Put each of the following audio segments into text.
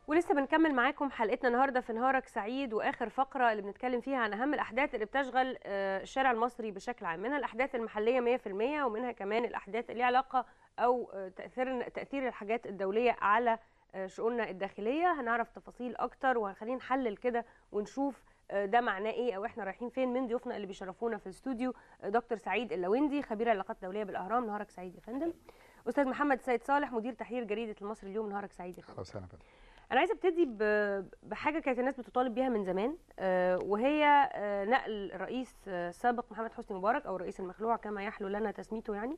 ولسه بنكمل معاكم حلقتنا النهارده في نهارك سعيد واخر فقره اللي بنتكلم فيها عن اهم الاحداث اللي بتشغل آه، الشارع المصري بشكل عام منها الاحداث المحليه 100% ومنها كمان الاحداث اللي ليها علاقه او آه، تاثير تاثير الحاجات الدوليه على آه، شؤوننا الداخليه هنعرف تفاصيل اكتر وهنخلينا نحلل كده ونشوف آه، ده معناه ايه او احنا رايحين فين من ضيوفنا اللي بيشرفونا في الاستوديو آه، دكتور سعيد اللويندي خبير العلاقات الدوليه بالاهرام نهارك سعيد يا فندم استاذ محمد سيد صالح مدير تحرير جريده المصري اليوم نهارك سعيد يا فندم اهلا وسهلا فندم انا عايزه ابتدي ب- بحاجه كانت الناس بتطالب بيها من زمان آه، وهي آه، نقل الرئيس آه، السابق محمد حسني مبارك او الرئيس المخلوع كما يحلو لنا تسميته يعني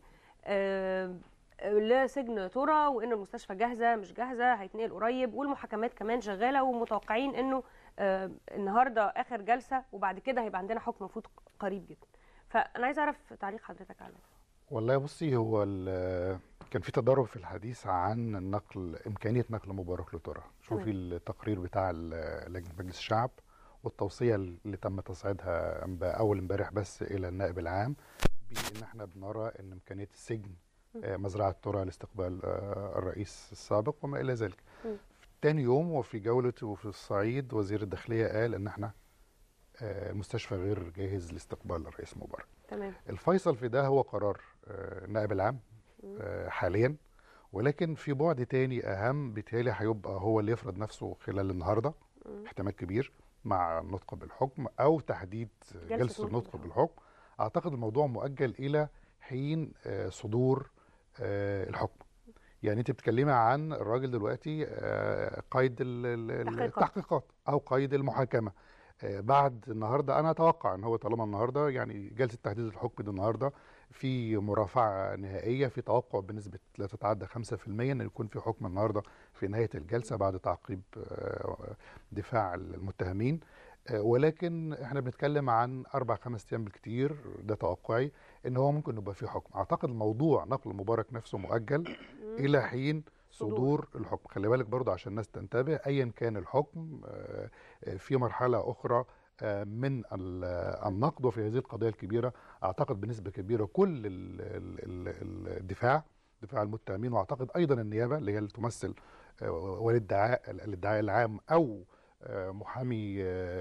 آه، آه، لسجن ترى وان المستشفى جاهزه مش جاهزه هيتنقل قريب والمحاكمات كمان شغاله ومتوقعين انه آه، النهارده اخر جلسه وبعد كده هيبقى عندنا حكم المفروض قريب جدا فانا عايزه اعرف تعليق حضرتك على ده والله بصي هو ال- كان في تضارب في الحديث عن النقل امكانيه نقل مبارك لترى شوفي التقرير بتاع ال- لجنه مجلس الشعب والتوصيه اللي تم تصعيدها امب- اول امبارح بس الى النائب العام بان احنا بنرى ان امكانيه السجن آه، مزرعه ترى لاستقبال آه، الرئيس السابق وما الى ذلك مم. في تاني يوم وفي جولته في الصعيد وزير الداخليه قال ان احنا آه، المستشفى غير جاهز لاستقبال الرئيس مبارك تمام الفيصل في ده هو قرار آه، النائب العام آه، حاليا ولكن في بعد تاني اهم بالتالي هيبقى هو اللي يفرض نفسه خلال النهارده مم. احتمال كبير مع النطق بالحكم او تحديد جلسة جلسه نطق النطق بالحكم. بالحكم اعتقد الموضوع مؤجل الى حين آه، صدور آه، الحكم يعني انت بتتكلمي عن الراجل دلوقتي آه، قيد ال- ال- ال- تحقيقات. التحقيقات او قيد المحاكمه آه، بعد النهارده انا اتوقع ان هو طالما النهارده يعني جلسه تحديد الحكم دي النهارده في مرافعه نهائيه في توقع بنسبه لا تتعدى 5% ان يكون في حكم النهارده في نهايه الجلسه بعد تعقيب آه، دفاع المتهمين آه، ولكن احنا بنتكلم عن اربع خمس ايام بالكتير ده توقعي ان هو ممكن يبقى فيه حكم اعتقد الموضوع نقل مبارك نفسه مؤجل الى حين صدور. صدور الحكم خلي بالك برضو عشان الناس تنتبه ايا كان الحكم آه، آه، في مرحله اخرى آه، من ال- آه، النقد وفي هذه القضيه الكبيره اعتقد بنسبه كبيره كل ال- ال- ال- الدفاع دفاع المتهمين واعتقد ايضا النيابه اللي هي اللي تمثل آه، والادعاء الادعاء العام او آه، محامي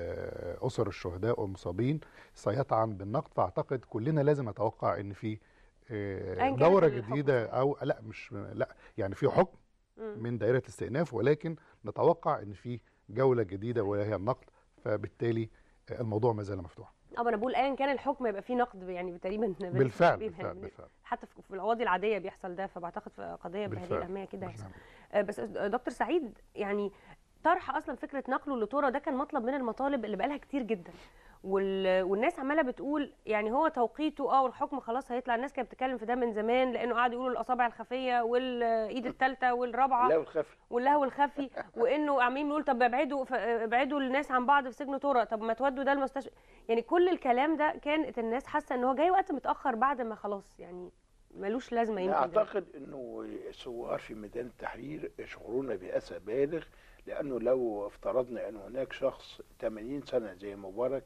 آه، اسر الشهداء والمصابين سيطعن بالنقد فاعتقد كلنا لازم نتوقع ان في آه، أيا كانت دوره الحكم. جديده او لا مش لا يعني في حكم مم. من دائره الاستئناف ولكن نتوقع ان في جوله جديده وهي النقد فبالتالي آه، الموضوع ما زال مفتوح اه ما انا بقول ايا كان الحكم يبقى فيه نقد يعني تقريبا بالفعل بيبقى- بالفعل بالفعل حتى في في القواضي العاديه بيحصل ده فبعتقد في قضيه بهذه بالفعل. الاهميه كده هيحصل بالفعل. آه، بس آه، دكتور سعيد يعني طرح اصلا فكره نقله لتورا ده كان مطلب من المطالب اللي بقالها كتير جدا وال... والناس عماله بتقول يعني هو توقيته اه والحكم خلاص هيطلع الناس كانت بتتكلم في ده من زمان لانه قعدوا يقولوا الاصابع الخفيه والايد الثالثه والرابعه لا والخفي واللهو الخفي وانه عاملين نقول طب ابعدوا ف- ابعدوا الناس عن بعض في سجن تورا طب ما تودوا ده المستشفى يعني كل الكلام ده كانت الناس حاسه ان هو جاي وقت متاخر بعد ما خلاص يعني ملوش لازمه يمكن ده. اعتقد انه الثوار في ميدان التحرير يشعرون باسى بالغ لانه لو افترضنا ان هناك شخص 80 سنه زي مبارك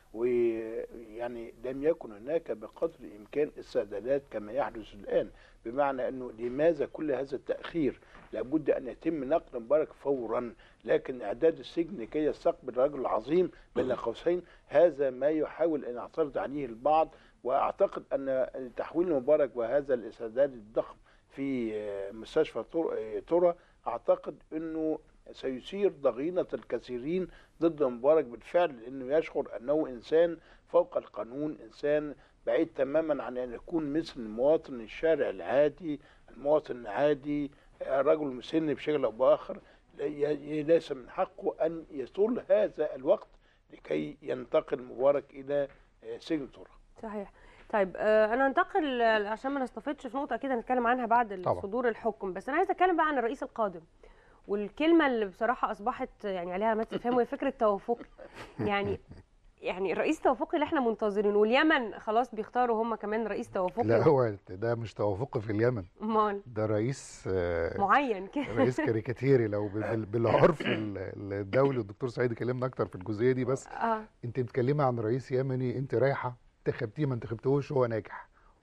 ويعني لم يكن هناك بقدر الامكان استعدادات كما يحدث الان بمعنى انه لماذا كل هذا التاخير لابد ان يتم نقل مبارك فورا لكن اعداد السجن لكي يستقبل الرجل العظيم بين قوسين هذا ما يحاول ان يعترض عليه البعض واعتقد ان تحويل مبارك وهذا الاستعداد الضخم في مستشفى تر- ترى اعتقد انه سيثير ضغينه الكثيرين ضد مبارك بالفعل لانه يشعر انه انسان فوق القانون انسان بعيد تماما عن ان يكون مثل المواطن الشارع العادي المواطن العادي رجل مسن بشكل او باخر ي- ليس من حقه ان يطول هذا الوقت لكي ينتقل مبارك الى سجن ترى صحيح طيب آه، انا هنتقل آه، عشان ما نستفدش في نقطه كده نتكلم عنها بعد طبعا. صدور الحكم بس انا عايزه اتكلم بقى عن الرئيس القادم والكلمه اللي بصراحه اصبحت يعني عليها علامات استفهام وهي فكره توافقي يعني يعني الرئيس توافقي اللي احنا منتظرينه واليمن خلاص بيختاروا هم كمان رئيس توافقي لا هو ده مش توافقي في اليمن امال ده رئيس آه، معين كده رئيس كاريكاتيري لو بال- بالعرف ال- الدولي والدكتور سعيد يكلمنا اكتر في الجزئيه دي بس اه انت بتتكلمي عن رئيس يمني انت رايحه انتخبتيه ما انتخبتهوش هو ناجح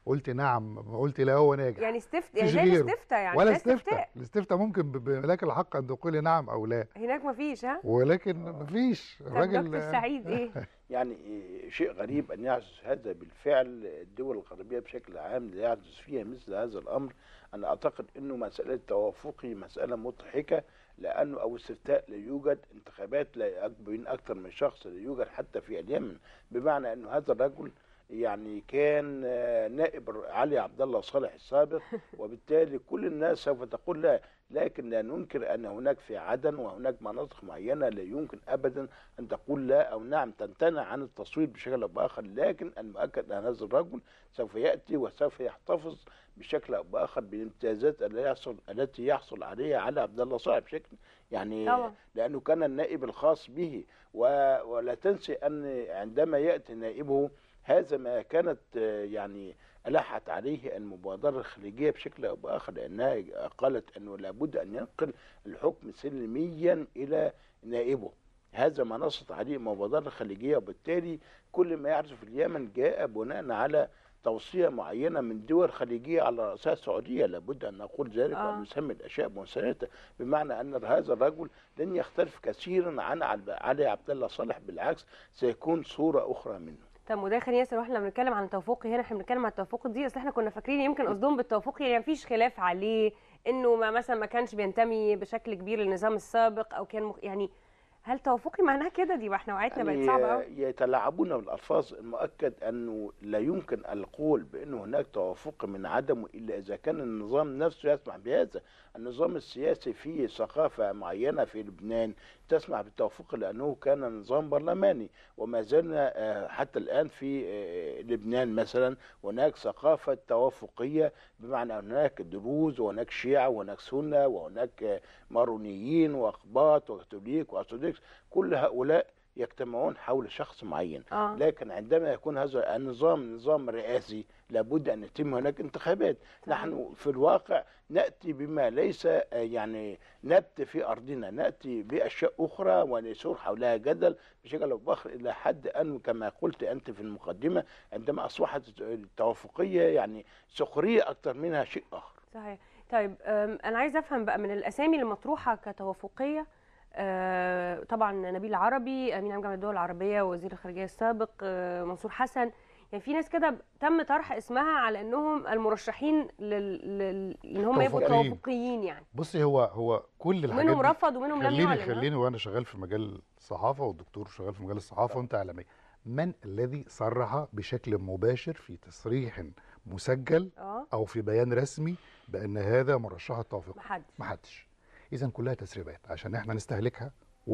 قلت نعم قلت لا هو ناجح يعني استفت يعني مفيش زي غيره. الاستفتاء يعني ولا ده استفتاء الاستفتاء ممكن ب- بملاك الحق ان تقولي نعم او لا هناك مفيش ها ولكن مفيش طب الراجل دكتور سعيد ايه يعني إيه، شيء غريب أن يحدث هذا بالفعل الدول الغربية بشكل عام لا يحدث فيها مثل هذا الأمر أنا أعتقد أنه مسألة توافقي مسألة مضحكة لأنه أو استفتاء لا يوجد انتخابات لا يك- بين أكثر من شخص لا يوجد حتى في اليمن بمعنى أنه هذا الرجل يعني كان آه، نائب الر- علي عبد الله صالح السابق وبالتالي كل الناس سوف تقول لا لكن لا ننكر ان هناك في عدن وهناك مناطق معينه لا يمكن ابدا ان تقول لا او نعم تمتنع عن التصويت بشكل او باخر لكن المؤكد ان هذا الرجل سوف ياتي وسوف يحتفظ بشكل او باخر بالامتيازات التي يحصل التي يحصل عليها علي عبد الله صالح بشكل يعني طبعا. لانه كان النائب الخاص به و- ولا تنسي ان عندما ياتي نائبه هذا ما كانت آه، يعني ألحت عليه المبادرة الخليجية بشكل أو بآخر لأنها قالت أنه لابد أن ينقل الحكم سلميا إلى نائبه هذا ما نصت عليه المبادرة الخليجية وبالتالي كل ما يحدث في اليمن جاء بناء على توصية معينة من دول خليجية على رأسها السعودية لابد أن نقول ذلك آه. وأن نسمي الأشياء بمسمياتها بمعنى أن هذا الرجل لن يختلف كثيرا عن عب- علي عبد الله صالح بالعكس سيكون صورة أخرى منه طب وده خلينا ياسر واحنا بنتكلم عن التوافقي هنا احنا بنتكلم عن التوافق دي اصل احنا كنا فاكرين يمكن قصدهم بالتوافقي يعني مفيش خلاف عليه انه ما مثلا ما كانش بينتمي بشكل كبير للنظام السابق او كان مخ... يعني هل توافقي معناها كده دي واحنا وعيتنا بقت صعبه قوي يعني يتلاعبون بالالفاظ المؤكد انه لا يمكن القول بان هناك توافق من عدمه الا اذا كان النظام نفسه يسمح بهذا النظام السياسي فيه ثقافه معينه في لبنان تسمح بالتوافق لانه كان نظام برلماني وما زلنا آه، حتى الان في آه، لبنان مثلا هناك ثقافه توافقيه بمعنى أن هناك دروز وهناك شيعه وهناك سنه وهناك آه، مارونيين واقباط وكاثوليك وارثوذكس كل هؤلاء يجتمعون حول شخص معين اه لكن عندما يكون هذا النظام نظام رئاسي لابد ان يتم هناك انتخابات صحيح. نحن في الواقع ناتي بما ليس آه، يعني نبت في ارضنا ناتي باشياء اخرى ونثور حولها جدل بشكل او باخر الى حد ان كما قلت انت في المقدمه عندما اصبحت التوافقيه يعني سخريه اكثر منها شيء اخر صحيح طيب أم، انا عايزه افهم بقى من الاسامي اللي مطروحه كتوافقيه آه، طبعا نبيل عربي امين عام جامعه الدول العربيه ووزير الخارجيه السابق آه، منصور حسن يعني في ناس كده تم طرح اسمها على انهم المرشحين لل... لل... ان هم يبقوا توافقيين. توافقيين يعني بصي هو هو كل الحاجات ومنهم دي رفض ومنهم لم خليني يعلن ها؟ خليني وانا شغال في مجال الصحافه والدكتور شغال في مجال الصحافه وانت اعلاميه من الذي صرح بشكل مباشر في تصريح مسجل اه او في بيان رسمي بان هذا مرشح التوافق محدش محدش اذا كلها تسريبات عشان احنا نستهلكها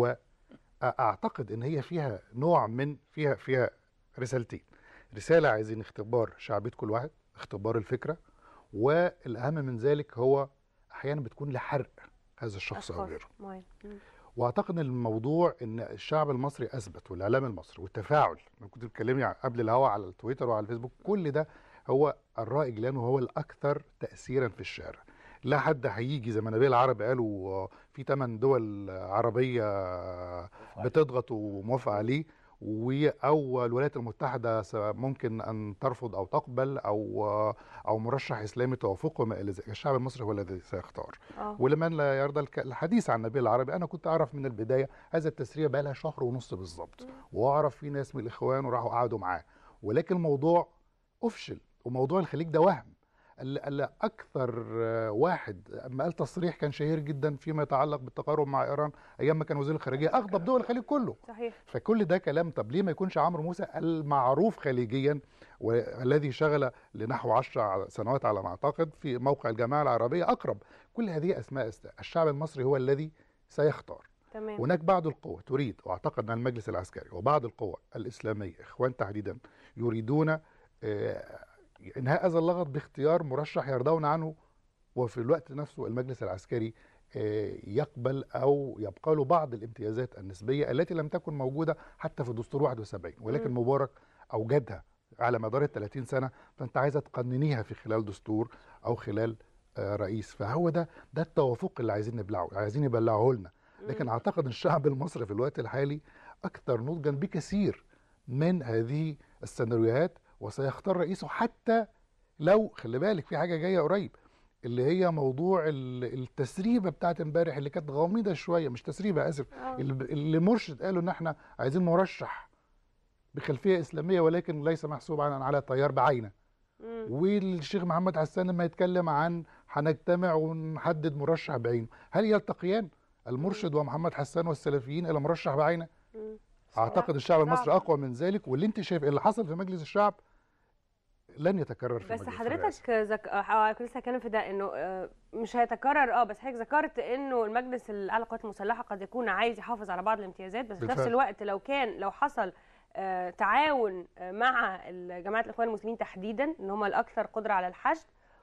واعتقد ان هي فيها نوع من فيها فيها رسالتين رساله عايزين اختبار شعبيه كل واحد اختبار الفكره والاهم من ذلك هو احيانا بتكون لحرق هذا الشخص او أشخاص غيره معين. مم. واعتقد ان الموضوع ان الشعب المصري اثبت والاعلام المصري والتفاعل انا كنت بتكلمني قبل الهوا على التويتر وعلى الفيسبوك كل ده هو الرائج لانه هو الاكثر تاثيرا في الشارع لا حد هيجي زي ما نبيل العربي قالوا آه، في ثمان دول عربيه بتضغط وموافقه عليه و- او الولايات المتحده س- ممكن ان ترفض او تقبل او آه، او مرشح اسلامي توافقه وما الى ذلك الشعب المصري هو الذي سيختار اه ولمن لا يرضى الك- الحديث عن نبيل العربي انا كنت اعرف من البدايه هذا التسريه بقى لها شهر ونص بالظبط واعرف في ناس من الاخوان وراحوا قعدوا معاه ولكن الموضوع افشل وموضوع الخليج ده وهم ال- ال- اكثر آه، واحد اما قال تصريح كان شهير جدا فيما يتعلق بالتقارب مع ايران ايام ما كان وزير الخارجيه اغضب دول الخليج كله صحيح فكل ده كلام طب ليه ما يكونش عمرو موسى المعروف خليجيا والذي شغل لنحو عشر سنوات على ما اعتقد في موقع الجامعه العربيه اقرب كل هذه اسماء است- الشعب المصري هو الذي سيختار تمام هناك بعض القوى تريد واعتقد ان المجلس العسكري وبعض القوى الاسلاميه اخوان تحديدا يريدون آه، انهاء هذا اللغط باختيار مرشح يرضون عنه وفي الوقت نفسه المجلس العسكري آه، يقبل او يبقى له بعض الامتيازات النسبيه التي لم تكن موجوده حتى في دستور 71 ولكن مم. مبارك اوجدها على مدار ال 30 سنه فانت عايزه تقننيها في خلال دستور او خلال آه، رئيس فهو ده ده التوافق اللي عايزين نبلعه عايزين يبلعوه لنا لكن مم. اعتقد ان الشعب المصري في الوقت الحالي اكثر نضجا بكثير من هذه السيناريوهات وسيختار رئيسه حتى لو خلي بالك في حاجه جايه قريب اللي هي موضوع ال- التسريبه بتاعت امبارح اللي كانت غامضه شويه مش تسريبه اسف آه. اللي اللي مرشد قالوا ان احنا عايزين مرشح بخلفيه اسلاميه ولكن ليس محسوب عن على تيار بعينه مم. والشيخ محمد حسان لما يتكلم عن هنجتمع ونحدد مرشح بعينه هل يلتقيان المرشد ومحمد حسان والسلفيين الى مرشح بعينه مم. اعتقد الشعب المصري صعب. اقوى من ذلك واللي انت شايف اللي حصل في مجلس الشعب لن يتكرر في بس مجلس في الرئاسة. حضرتك ذك... آه، كنت لسه هتكلم في ده انه آه، مش هيتكرر اه بس حضرتك ذكرت انه المجلس الاعلى للقوات المسلحه قد يكون عايز يحافظ على بعض الامتيازات بس في نفس بالفعل. الوقت لو كان لو حصل آه، تعاون آه، مع ال- جماعه الاخوان المسلمين تحديدا ان هم الاكثر قدره على الحشد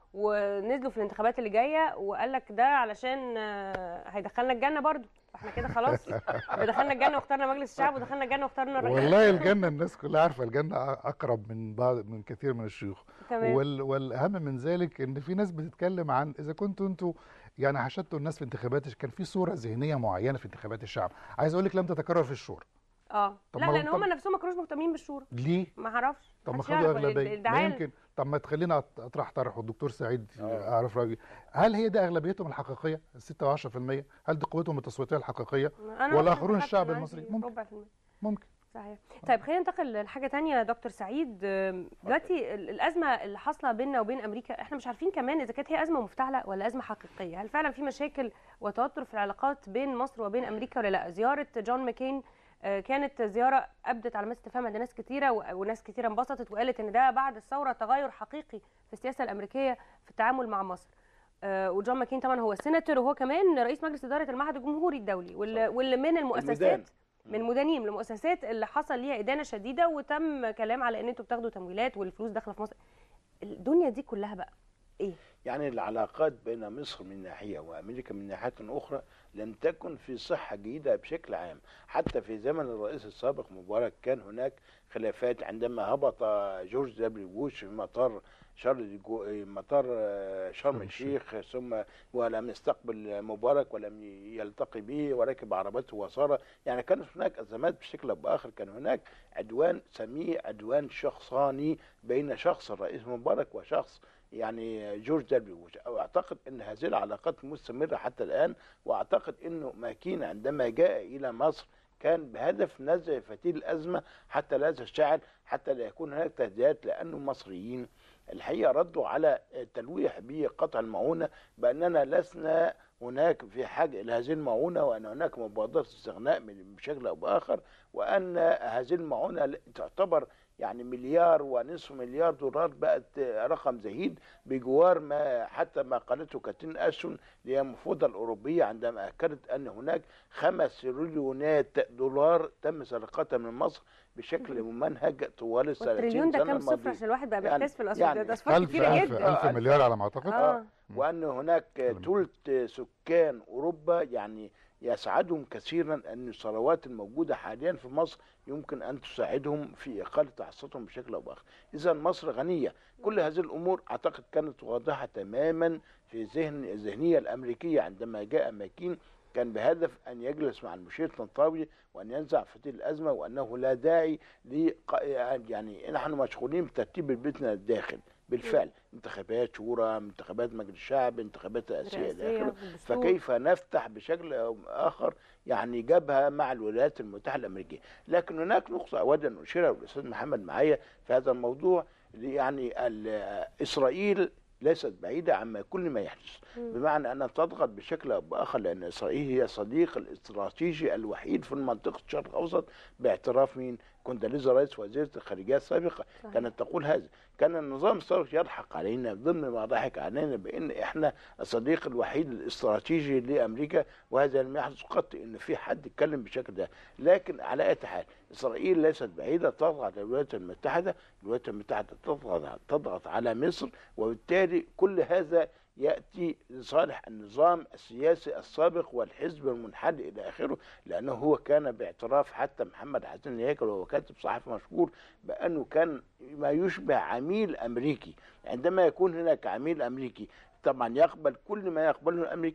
ونزلوا في الانتخابات اللي جايه وقال لك ده علشان آه، هيدخلنا الجنه برضو فاحنا كده خلاص دخلنا الجنه واخترنا مجلس الشعب ودخلنا الجنه واخترنا الرئيس والله الجنه الناس كلها عارفه الجنه اقرب من بعض من كثير من الشيوخ تمام وال والاهم من ذلك ان في ناس بتتكلم عن اذا كنتوا انتوا يعني حشدتوا الناس في انتخابات كان في صوره ذهنيه معينه في انتخابات الشعب عايز اقول لك لم تتكرر في الشورى اه طب لا ما- لان طب- هم نفسهم ما كانوش مهتمين بالشورى ليه ما اعرفش طب ما محدش خدوا يعرف. اغلبيه ما الدعاية يمكن طب ما تخلينا أط- اطرح طرح والدكتور سعيد آه. اعرف راجل هل هي ده اغلبيتهم الحقيقيه 6 و10% هل دي قوتهم التصويتيه الحقيقيه أنا والآخرون حتى الشعب عندي المصري؟ ممكن. ربع في المية. ممكن صحيح طيب خلينا ننتقل لحاجه تانية يا دكتور سعيد أم، دلوقتي ال- الازمه اللي حاصله بيننا وبين امريكا احنا مش عارفين كمان اذا كانت هي ازمه مفتعله ولا ازمه حقيقيه هل فعلا في مشاكل وتوتر في العلاقات بين مصر وبين امريكا ولا لا زياره جون ماكين آه، كانت زياره ابدت علامات استفهام عند ناس كثيره و- وناس كثيره انبسطت وقالت ان ده بعد الثوره تغير حقيقي في السياسه الامريكيه في التعامل مع مصر آه، وجون ماكين طبعا هو سيناتور وهو كمان رئيس مجلس اداره المعهد الجمهوري الدولي واللي, صح. واللي من المؤسسات الميدان. من مدانين من المؤسسات اللي حصل ليها ادانه شديده وتم كلام على ان انتوا بتاخدوا تمويلات والفلوس داخله في مصر الدنيا دي كلها بقى ايه يعني العلاقات بين مصر من ناحية وأمريكا من ناحية أخرى لم تكن في صحة جيدة بشكل عام حتى في زمن الرئيس السابق مبارك كان هناك خلافات عندما هبط جورج دبليو بوش في مطار شرم مطار آه، شرم شرم الشيخ ثم ولم يستقبل مبارك ولم يلتقي به وركب عربته وسار يعني كانت هناك أزمات بشكل أو بآخر كان هناك عدوان سميه عدوان شخصاني بين شخص الرئيس مبارك وشخص يعني جورج دبليو بوش واعتقد ان هذه العلاقات مستمره حتى الان واعتقد انه ماكين عندما جاء الى مصر كان بهدف نزع فتيل الازمه حتى لا تشتعل حتى لا يكون هناك تهديدات لان المصريين الحقيقه ردوا على التلويح بقطع المعونه باننا لسنا هناك في حاجه الى هذه المعونه وان هناك مبادره استغناء من بشكل او باخر وان هذه المعونه تعتبر يعني مليار ونصف مليار دولار بقت رقم زهيد بجوار ما حتى ما قالته كاترين اشون اللي هي المفوضه الاوروبيه عندما اكدت ان هناك خمس تريليونات دولار تم سرقتها من مصر بشكل ممنهج طوال ال 30 والتريليون ده سنه كام صفر الماضيه عشان الواحد بقى يعني- بيحتاس في الاسود يعني ده اصفار ألف كتيره ألف جدا ألف مليار على ما أعتقد اه وان هناك ثلث سكان اوروبا يعني يسعدهم كثيرا ان الثروات الموجوده حاليا في مصر يمكن ان تساعدهم في اقاله تعصبهم بشكل او باخر. اذا مصر غنيه، كل هذه الامور اعتقد كانت واضحه تماما في ذهن الذهنيه الامريكيه عندما جاء ماكين كان بهدف ان يجلس مع المشير طنطاوي وان ينزع فتيل الازمه وانه لا داعي لق... يعني نحن مشغولين بترتيب بيتنا الداخل بالفعل انتخابات شورى انتخابات مجلس الشعب انتخابات رئاسيه الى رئاسية، اخره والدستور. فكيف نفتح بشكل او اخر يعني جبهه مع الولايات المتحده الامريكيه لكن هناك نقطه اود ان اشيرها والاستاذ محمد معايا في هذا الموضوع يعني ال- اسرائيل ليست بعيده عما كل ما يحدث بمعنى انها تضغط بشكل او باخر لان اسرائيل هي صديق الاستراتيجي الوحيد في منطقه الشرق الاوسط باعتراف مين كونداليزا رايس وزيره الخارجيه السابقه صحيح. كانت تقول هذا كان النظام السابق يضحك علينا ضمن ما ضحك علينا بان احنا الصديق الوحيد الاستراتيجي لامريكا وهذا لم يحدث قط ان في حد يتكلم بالشكل ده لكن على اي حال اسرائيل ليست بعيده تضغط على الولايات المتحده الولايات المتحده تضغط تضغط على مصر وبالتالي كل هذا ياتي لصالح النظام السياسي السابق والحزب المنحل الى اخره لانه هو كان باعتراف حتى محمد حسين الهيكل وهو كاتب صحفي مشهور بانه كان ما يشبه عميل امريكي عندما يكون هناك عميل امريكي طبعا يقبل كل ما يقبله الامريكان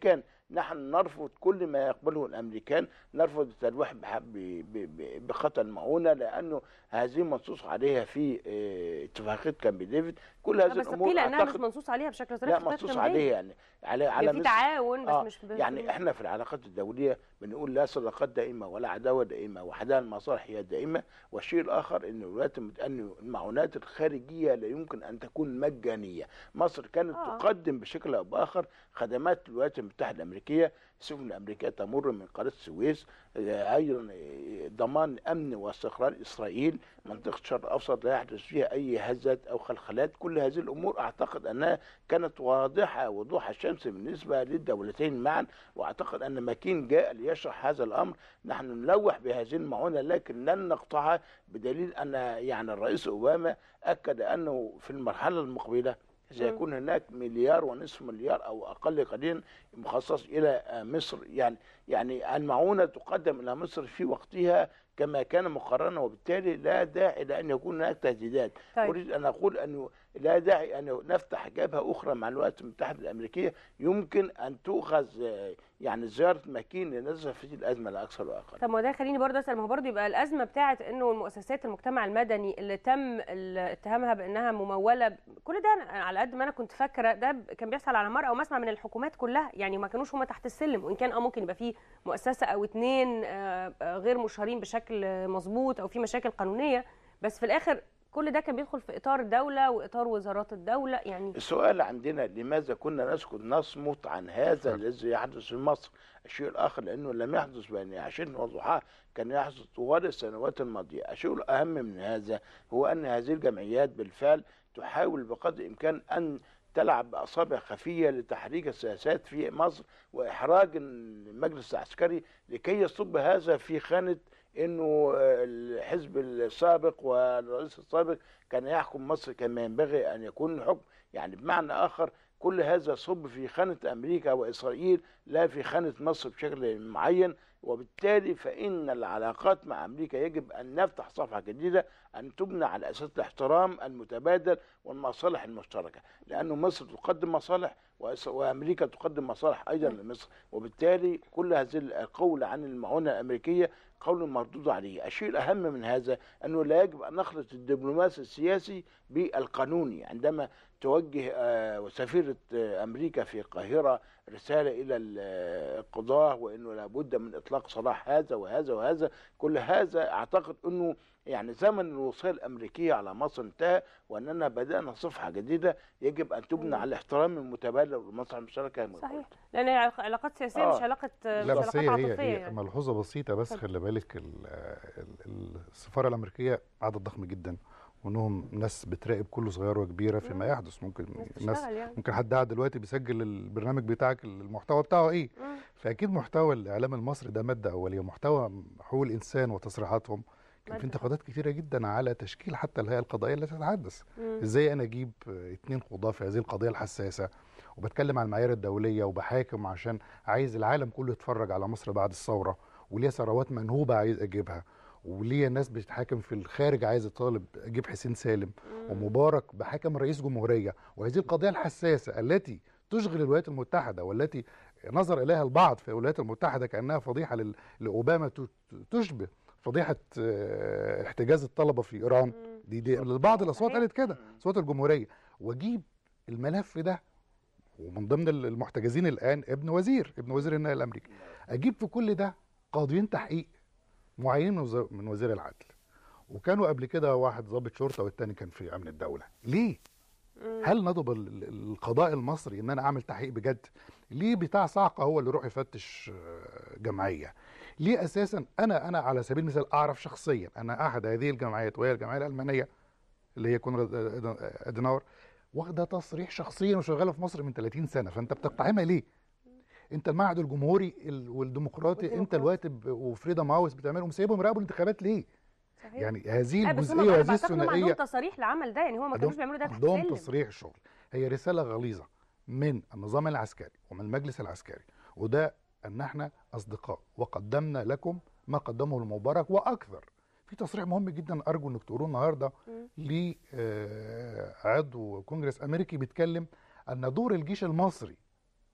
نحن نرفض كل ما يقبله الامريكان نرفض التلويح بح- ب- ب- ب- بخطا المعونه لانه هذه منصوص عليها في آه، اتفاقيه كامب ديفيد كل هذه بس الامور قيل انها مش اعتقد منصوص عليها بشكل صريح لا في خطة منصوص كامب عليه ديفيد. يعني على على يعني في مصر تعاون بس آه، مش ب... يعني احنا في العلاقات الدوليه بنقول لا صداقات دائمه ولا عداوه دائمه وحدها المصالح هي دائمه والشيء الاخر ان الولايات المت- ان المعونات الخارجيه لا يمكن ان تكون مجانيه مصر كانت آه. آه. تقدم بشكل او باخر خدمات الولايات المتحده الامريكيه السفن الامريكيه تمر من قناه السويس آه، ايضا آه، ضمان امن واستقرار اسرائيل منطقه الشرق الاوسط لا يحدث فيها اي هزات او خلخلات كل هذه الامور اعتقد انها كانت واضحه وضوح الشمس بالنسبه للدولتين معا واعتقد ان ماكين جاء ليشرح هذا الامر نحن نلوح بهذه المعونه لكن لن نقطعها بدليل ان يعني الرئيس اوباما اكد انه في المرحله المقبله سيكون هناك مليار ونصف مليار او اقل قليلا مخصص الى آه، مصر يعني يعني المعونه تقدم الى مصر في وقتها كما كان مقررا وبالتالي لا داعي لان يكون هناك تهديدات طيب. اريد ان اقول انه لا داعي ان نفتح جبهه اخرى مع الولايات المتحده الامريكيه يمكن ان تؤخذ آه، يعني زياره مكين لنزل في الازمه لا اكثر واقل طب ما ده خليني برضه اسال ما هو برضه يبقى الازمه بتاعه انه المؤسسات المجتمع المدني اللي تم ال- اتهامها بانها مموله ب- كل ده أنا على قد ما انا كنت فاكره ده ب- كان بيحصل على مرأى ومسمع من الحكومات كلها يعني ما كانوش هم تحت السلم وان كان اه ممكن يبقى في مؤسسه او اتنين آه، آه، غير مشهورين بشكل آه، مظبوط او في مشاكل قانونيه بس في الاخر كل ده كان بيدخل في اطار الدوله واطار وزارات الدوله يعني السؤال عندنا لماذا كنا نسكت نصمت عن هذا الذي يحدث في مصر الشيء الآخر لأنه لم يحدث بين عشرين وضحاها كان يحدث طوال السنوات الماضية الشيء الأهم من هذا هو أن هذه الجمعيات بالفعل تحاول بقدر الإمكان أن تلعب بأصابع خفية لتحريك السياسات في مصر وإحراج المجلس العسكري لكي يصب هذا في خانة انه الحزب السابق والرئيس السابق كان يحكم مصر كما ينبغي ان يكون الحكم يعني بمعنى اخر كل هذا صب في خانه امريكا واسرائيل لا في خانه مصر بشكل معين وبالتالي فان العلاقات مع امريكا يجب ان نفتح صفحه جديده ان تبنى على اساس الاحترام المتبادل والمصالح المشتركه لانه مصر تقدم مصالح وإس- وامريكا تقدم مصالح ايضا لمصر وبالتالي كل هذه القول عن المعونه الامريكيه قول مردود عليه الشيء الأهم من هذا أنه لا يجب أن نخلط الدبلوماسي السياسي بالقانوني عندما توجه آه، سفيرة آه، أمريكا في القاهرة رسالة إلى ال- آه، القضاة وأنه لابد من إطلاق سراح هذا وهذا وهذا كل هذا أعتقد أنه يعني زمن الوصاية الأمريكية على مصر انتهى وأننا بدأنا صفحة جديدة يجب أن تبنى مم. على الاحترام المتبادل والمصلحة المشتركة كما صحيح قلت. لان هي علاق- علاقات سياسيه آه. مش علاقه مش لا بس علاقات هي هي, عاطفيه هي يعني ملحوظه بسيطه بس اتفضل. خلي بالك ال- ال- السفاره الامريكيه عدد ضخم جدا وانهم ناس بتراقب كل صغيره وكبيره فيما مم. يحدث ممكن الناس الناس بتشتغل يعني ممكن حد قاعد دلوقتي بيسجل البرنامج بتاعك المحتوى بتاعه ايه مم. فاكيد محتوى الاعلام المصري ده ماده اوليه محتوى حقوق الانسان وتصريحاتهم كان في مادة. انتقادات كتيره جدا على تشكيل حتى الهيئه القضائيه التي تتحدث مم. ازاي انا اجيب آه، اتنين قضاه في هذه القضيه الحساسه وبتكلم عن المعايير الدوليه وبحاكم عشان عايز العالم كله يتفرج على مصر بعد الثوره وليا ثروات منهوبه عايز اجيبها وليا ناس بتتحاكم في الخارج عايز اطالب اجيب حسين سالم مم. ومبارك بحكم رئيس جمهوريه وهذه القضيه الحساسه التي تشغل الولايات المتحده والتي نظر اليها البعض في الولايات المتحده كانها فضيحه لل- لاوباما ت- تشبه فضيحه آه، احتجاز الطلبه في ايران مم. دي, دي لبعض الاصوات صحيح. قالت كده صوت الجمهوريه واجيب الملف ده ومن ضمن المحتجزين الان ابن وزير ابن وزير النقل الامريكي اجيب في كل ده قاضيين تحقيق معينين من وزير- من وزير العدل وكانوا قبل كده واحد ضابط شرطه والتاني كان في امن الدوله ليه مم. هل نضب ال- ال- القضاء المصري ان انا اعمل تحقيق بجد ليه بتاع صعقه هو اللي يروح يفتش آه، جمعيه ليه اساسا انا انا على سبيل المثال اعرف شخصيا انا احد هذه الجمعيات وهي الجمعيه الالمانيه اللي هي كونراد أد- ادناور واخده تصريح شخصيا وشغاله في مصر من 30 سنه فانت بتقتحمها ليه انت المعهد الجمهوري ال- والديمقراطي انت والديمقراطي. الوقت ب- وفريدم هاوس بتعملهم سايبهم يراقبوا الانتخابات ليه صحيح. يعني هذه لا بس هم الجزئيه أنا وهذه بعتقد إنهم عندهم الثنائيه تصاريح لعمل ده يعني هم ما كانوش بيعملوا ده تحت عندهم سلم تصريح شغل هي رساله غليظه من النظام العسكري ومن المجلس العسكري وده ان احنا اصدقاء وقدمنا لكم ما قدمه المبارك واكثر في تصريح مهم جدا ارجو انك تقروه النهارده مم. لعضو كونجرس امريكي بيتكلم ان دور الجيش المصري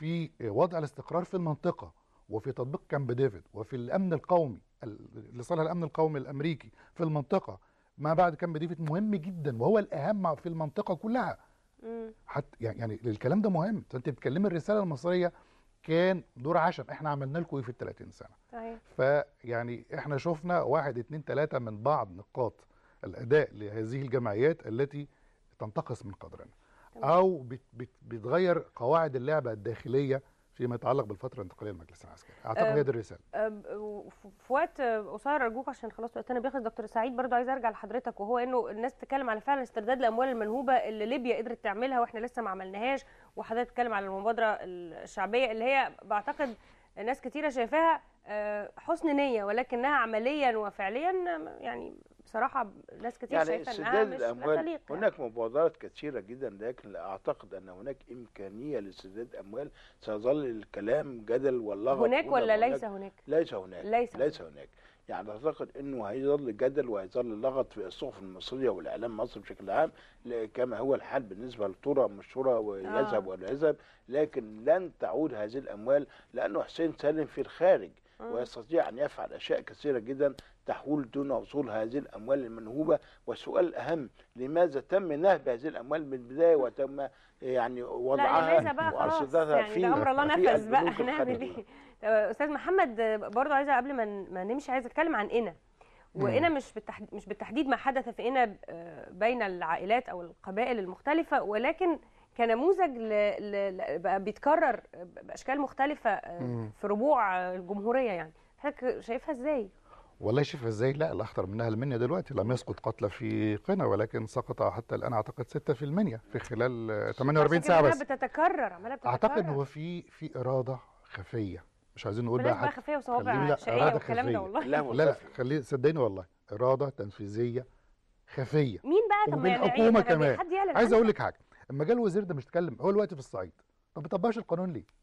في وضع الاستقرار في المنطقه وفي تطبيق كامب ديفيد وفي الامن القومي ال- لصالح الامن القومي الامريكي في المنطقه ما بعد كامب ديفيد مهم جدا وهو الاهم في المنطقه كلها مم. حتى يعني يعني الكلام ده مهم انت بتتكلمي الرساله المصريه كان دور عشم احنا عملنا لكم ايه في ال 30 سنه صحيح فيعني احنا شفنا واحد اتنين تلاته من بعض نقاط الاداء لهذه الجمعيات التي تنتقص من قدرنا تمام. او بت بت بتغير قواعد اللعبه الداخليه فيما يتعلق بالفتره الانتقاليه للمجلس العسكري اعتقد أه، هي دي الرساله أه، ب- وف- في وقت أه، قصير ارجوك عشان خلاص وقتنا بيخلص دكتور سعيد برضو عايز ارجع لحضرتك وهو انه الناس تتكلم على فعلا استرداد الاموال المنهوبه اللي ليبيا قدرت تعملها واحنا لسه ما عملناهاش وحضرتك تتكلم على المبادره الشعبيه اللي هي بعتقد ناس كتيره شايفاها أه، حسن نيه ولكنها عمليا وفعليا أه، يعني بصراحه ناس كتير يعني شايفه انها استرداد مش لا الاموال تليق يعني. هناك مبادرات كثيره جدا لكن لا اعتقد ان هناك امكانيه لاسترداد اموال سيظل الكلام جدل واللغط هناك هنا ولا وهناك. ليس هناك ليس هناك ليس ليس هناك يعني اعتقد انه هيظل جدل وهيظل لغط في الصحف المصريه والاعلام المصري بشكل عام ل- كما هو الحال بالنسبه للطرق مش طرق ويذهب آه. ولا يذهب لكن لن تعود هذه الاموال لانه حسين سالم في الخارج مم. ويستطيع ان يفعل اشياء كثيره جدا تحول دون وصول هذه الاموال المنهوبه والسؤال الاهم لماذا تم نهب هذه الاموال من البدايه وتم يعني لا وضعها لماذا بقى خلاص وارصدتها يعني في ده امر الله في نفذ بقى البنوك هنعمل الخارجية. ايه طب استاذ محمد برضو عايزه قبل ما ما نمشي عايزه اتكلم عن قنا وقنا مش بالتحديد مش بالتحديد ما حدث في قنا آه، بين العائلات او القبائل المختلفه ولكن كنموذج ل... ل... ل- بقى بيتكرر باشكال مختلفه آه، مم. في ربوع آه، الجمهوريه يعني حضرتك شايفها ازاي؟ والله شوف ازاي لا الاخطر منها المنيا دلوقتي لم يسقط قتلى في قنا ولكن سقط حتى الان اعتقد 6 في المنيا في خلال آه، 48 عشان ساعه كده بس إنها بتتكرر عماله بتتكرر اعتقد ان هو في في اراده خفيه مش عايزين نقول بلاش بقى بقى حد خفيه خليني- وصوابع لا، شقيه إرادة والكلام خفية. ده والله لا لا لا خفي. خليه صدقني والله اراده تنفيذيه خفيه مين بقى طب ما يعني وبالحكومة عيب، كمان. حد يعلن عايز عنها. اقول لك حاجه اما جه الوزير ده مش اتكلم هو دلوقتي في الصعيد طب ما بيطبقش القانون ليه؟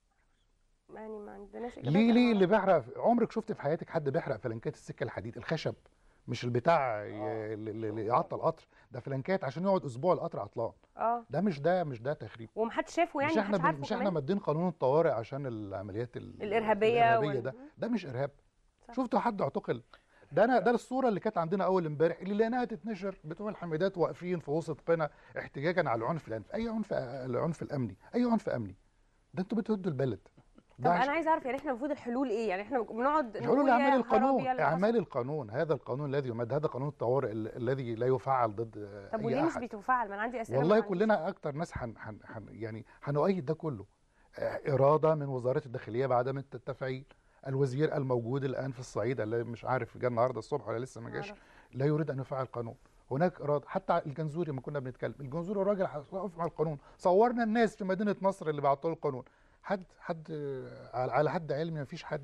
يعني ما عندناش إجابات ليه أنا ليه ما اللي بيحرق عمرك شفت في حياتك حد بيحرق فلنكات السكه الحديد الخشب مش البتاع ي- اللي اللي يعطل قطر ده فلنكات عشان يقعد اسبوع القطر عطلان اه ده مش ده مش ده تخريب ومحدش شافه يعني مش احنا محدش بن- عارفه مش احنا كمان؟ مادين قانون الطوارئ عشان العمليات ال- الإرهابية الارهابيه وال- ده ده مش ارهاب صح. شفتوا حد اعتقل ده انا ده الصوره اللي كانت عندنا اول امبارح اللي لقيناها تتنشر بتوع الحميدات واقفين في وسط قنا احتجاجا على العنف العنف اي عنف العنف الامني اي عنف امني ده انتوا بتهدوا البلد طب ده انا عش- عايز اعرف يعني احنا المفروض الحلول ايه يعني احنا بنقعد مش هقول نقول يا اعمال خرابي القانون يا اللي اعمال حصل. القانون هذا القانون الذي يمد هذا قانون الطوارئ ال- الذي لا يفعل ضد آه، طب اي وليه مش احد بيتفعل ما انا عندي اسئله والله ما عنديش. كلنا اكتر ناس حن حن حن يعني هنؤيد ده كله آه، اراده من وزاره الداخليه بعدم التفعيل الوزير الموجود الان في الصعيد اللي مش عارف جه النهارده الصبح ولا لسه ما جاش معرفش. لا يريد ان يفعل قانون هناك اراده حتى الجنزوري لما كنا بنتكلم الجنزوري الراجل وقف مع القانون صورنا الناس في مدينه نصر اللي بعتوا له القانون حد حد آه، على على حد علمي ما فيش حد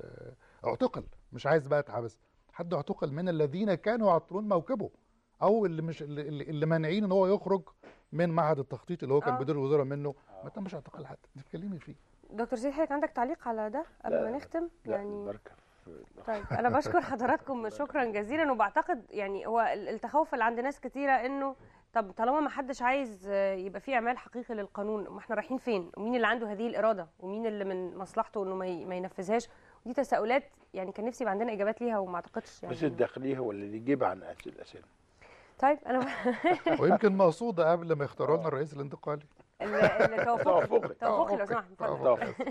آه، اعتقل مش عايز بقى اتحبس حد اعتقل من الذين كانوا يعطلون موكبه او اللي مش اللي, اللي اللي مانعين ان هو يخرج من معهد التخطيط اللي هو كان آه. بدير الوزاره منه ما تمش اعتقال حد انت بتتكلمي فيه دكتور سيد حضرتك عندك تعليق على ده قبل لا، ما نختم لا يعني بركب طيب انا بشكر حضراتكم شكرا جزيلا وبعتقد يعني هو ال- التخوف اللي عند ناس كتيره انه طب طالما ما حدش عايز آه، يبقى في اعمال حقيقي للقانون ما احنا رايحين فين ومين اللي عنده هذه الاراده ومين اللي من مصلحته انه ما ي- ما ينفذهاش دي تساؤلات يعني كان نفسي يبقى عندنا اجابات ليها وما اعتقدش بس يعني الداخليه هو اللي يجيب عن هذه الاسئله طيب انا ويمكن مقصوده قبل ما يختاروا لنا الرئيس الانتقالي ال- ال- توافقي توافقي. توافقي لو سمحت اتفضل. توافقي.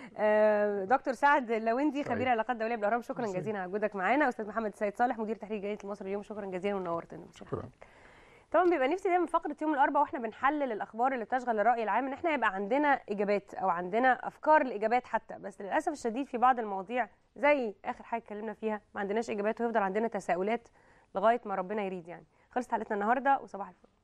آه، دكتور سعد لويندي خبير سعيد. علاقات دوليه بالاهرام شكرا ميرسي. جزيلا على وجودك معانا استاذ محمد السيد صالح مدير تحرير جريده المصري اليوم شكرا جزيلا ونورتنا شكرا طبعا بيبقى نفسي دايما فقره يوم الاربعاء واحنا بنحلل الاخبار اللي بتشغل الراي العام ان احنا يبقى عندنا اجابات او عندنا افكار لاجابات حتى بس للاسف الشديد في بعض المواضيع زي اخر حاجه اتكلمنا فيها ما عندناش اجابات ويفضل عندنا تساؤلات لغايه ما ربنا يريد يعني خلصت حلقتنا النهارده وصباح الفل